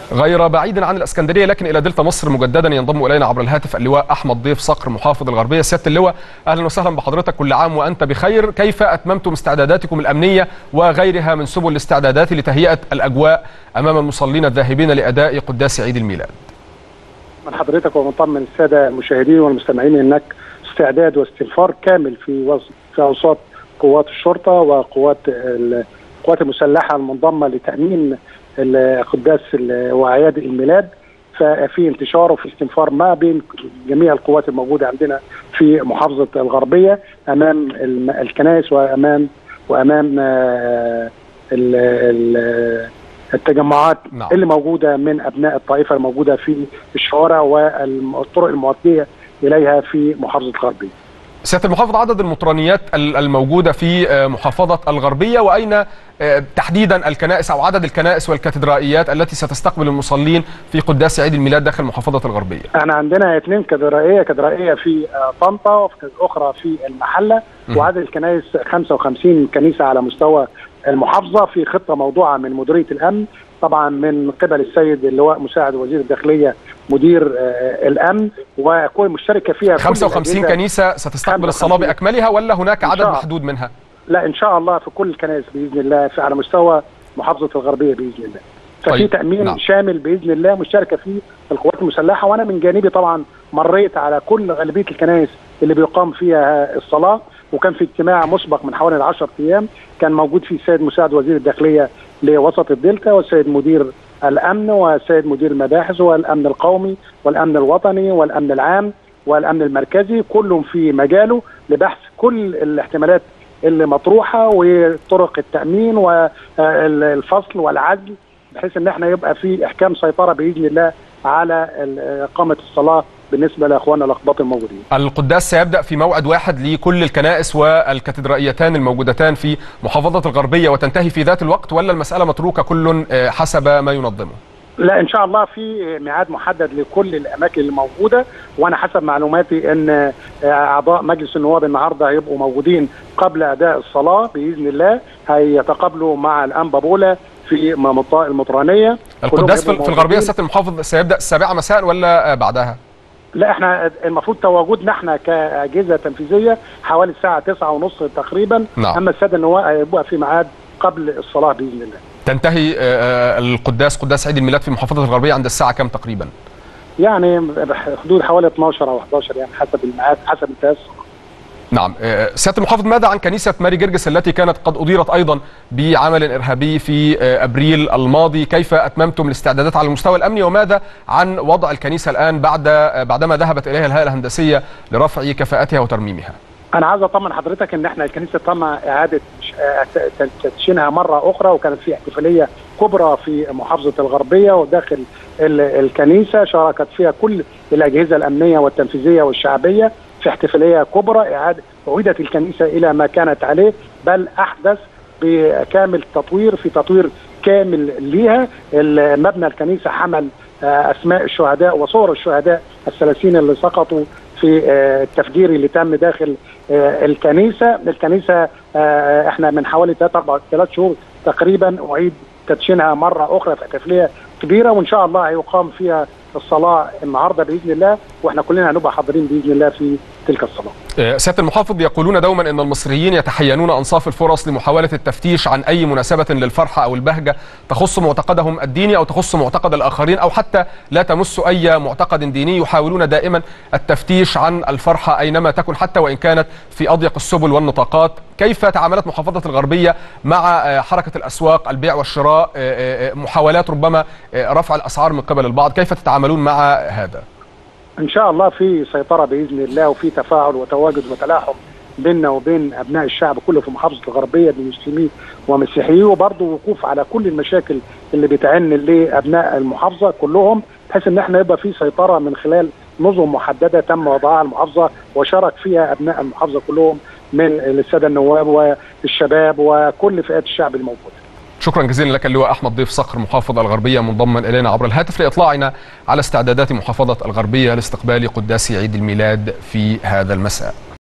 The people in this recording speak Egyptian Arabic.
غير بعيد عن الاسكندريه لكن الى دلتا مصر مجددا ينضم الينا عبر الهاتف اللواء احمد ضيف صقر محافظ الغربيه سياده اللواء اهلا وسهلا بحضرتك كل عام وانت بخير كيف اتممتم استعداداتكم الامنيه وغيرها من سبل الاستعدادات لتهيئه الاجواء امام المصلين الذاهبين لاداء قداس عيد الميلاد من حضرتك ومطمن الساده المشاهدين والمستمعين انك استعداد واستنفار كامل في وسط في اوساط قوات الشرطه وقوات القوات المسلحه المنضمه لتامين قداس واعياد الميلاد ففي انتشار وفي استنفار ما بين جميع القوات الموجوده عندنا في محافظه الغربيه امام الكنائس وامام وامام التجمعات نعم. اللي موجوده من ابناء الطائفه الموجوده في الشوارع والطرق المؤديه اليها في محافظه الغربيه. سياده المحافظ عدد المطرانيات الموجوده في محافظه الغربيه واين تحديدا الكنائس او عدد الكنائس والكاتدرائيات التي ستستقبل المصلين في قداس عيد الميلاد داخل محافظه الغربيه. احنا عندنا اثنين كاتدرائيه كاتدرائيه في طنطا واخرى في المحله وعدد الكنائس 55 كنيسه على مستوى المحافظه في خطه موضوعه من مديريه الامن طبعا من قبل السيد اللواء مساعد وزير الداخليه مدير الامن وكل مشتركه فيها 55 كنيسه ستستقبل الصلاه باكملها ولا هناك عدد محدود منها؟ لا ان شاء الله في كل الكنائس باذن الله في على مستوى محافظه الغربيه باذن الله. ففي طيب. تامين نعم. شامل باذن الله مشتركه فيه القوات المسلحه وانا من جانبي طبعا مريت على كل غالبيه الكنائس اللي بيقام فيها الصلاه وكان في اجتماع مسبق من حوالي 10 ايام كان موجود فيه السيد مساعد وزير الداخليه لوسط الدلتا والسيد مدير الامن والسيد مدير المباحث والامن القومي والامن الوطني والامن العام والامن المركزي كلهم في مجاله لبحث كل الاحتمالات اللي مطروحه وطرق التامين والفصل والعزل بحيث ان احنا يبقى في احكام سيطره باذن الله على اقامه الصلاه بالنسبه لاخواننا الاقباط الموجودين. القداس سيبدا في موعد واحد لكل الكنائس والكاتدرائيتان الموجودتان في محافظه الغربيه وتنتهي في ذات الوقت ولا المساله متروكه كل حسب ما ينظمه؟ لا ان شاء الله في ميعاد محدد لكل الاماكن اللي موجوده وانا حسب معلوماتي ان اعضاء مجلس النواب النهارده هيبقوا موجودين قبل اداء الصلاه باذن الله هيتقابلوا مع الانبا بولا في منطقه المطرانيه القداس في الغربيه سياده المحافظ سيبدا السابعه مساء ولا بعدها؟ لا احنا المفروض تواجدنا احنا كاجهزه تنفيذيه حوالي الساعه 9 ونص تقريبا نعم. اما الساده النواب هيبقوا في ميعاد قبل الصلاه باذن الله تنتهي القداس قداس عيد الميلاد في محافظه الغربيه عند الساعه كام تقريبا؟ يعني حدود حوالي 12 او 11 يعني حسب الميعاد حسب انتهاء نعم سياده المحافظ ماذا عن كنيسه ماري جرجس التي كانت قد اضيرت ايضا بعمل ارهابي في ابريل الماضي كيف اتممتم الاستعدادات على المستوى الامني وماذا عن وضع الكنيسه الان بعد بعدما ذهبت اليها الهيئه الهندسيه لرفع كفاءتها وترميمها انا عاوز اطمن حضرتك ان احنا الكنيسه تم اعاده تدشينها مره اخرى وكانت في احتفاليه كبرى في محافظه الغربيه وداخل الكنيسه شاركت فيها كل الاجهزه الامنيه والتنفيذيه والشعبيه في احتفاليه كبرى اعاده عيدت الكنيسه الى ما كانت عليه بل احدث بكامل تطوير في تطوير كامل ليها مبنى الكنيسه حمل اسماء الشهداء وصور الشهداء الثلاثين اللي سقطوا في التفجير اللي تم داخل الكنيسه، الكنيسه احنا من حوالي ثلاث اربع ثلاث شهور تقريبا اعيد تدشينها مره اخرى في احتفاليه كبيره وان شاء الله هيقام فيها الصلاه النهارده باذن الله واحنا كلنا هنبقى حاضرين باذن الله في تلك الصلاه. سياده المحافظ يقولون دوما ان المصريين يتحينون انصاف الفرص لمحاوله التفتيش عن اي مناسبه للفرحه او البهجه تخص معتقدهم الديني او تخص معتقد الاخرين او حتى لا تمس اي معتقد ديني يحاولون دائما التفتيش عن الفرحه اينما تكن حتى وان كانت في اضيق السبل والنطاقات، كيف تعاملت محافظه الغربيه مع حركه الاسواق البيع والشراء محاولات ربما رفع الاسعار من قبل البعض، كيف تتعاملون مع هذا؟ ان شاء الله في سيطره باذن الله وفي تفاعل وتواجد وتلاحم بيننا وبين ابناء الشعب كله في محافظه الغربيه بمسلمين ومسيحيين وبرضه وقوف على كل المشاكل اللي بتعن لابناء المحافظه كلهم بحيث ان احنا يبقى في سيطره من خلال نظم محدده تم وضعها المحافظه وشارك فيها ابناء المحافظه كلهم من الساده النواب والشباب وكل فئات الشعب الموجوده. شكرا جزيلا لك اللواء احمد ضيف صقر محافظ الغربيه منضما الينا عبر الهاتف لاطلاعنا على استعدادات محافظه الغربيه لاستقبال قداس عيد الميلاد في هذا المساء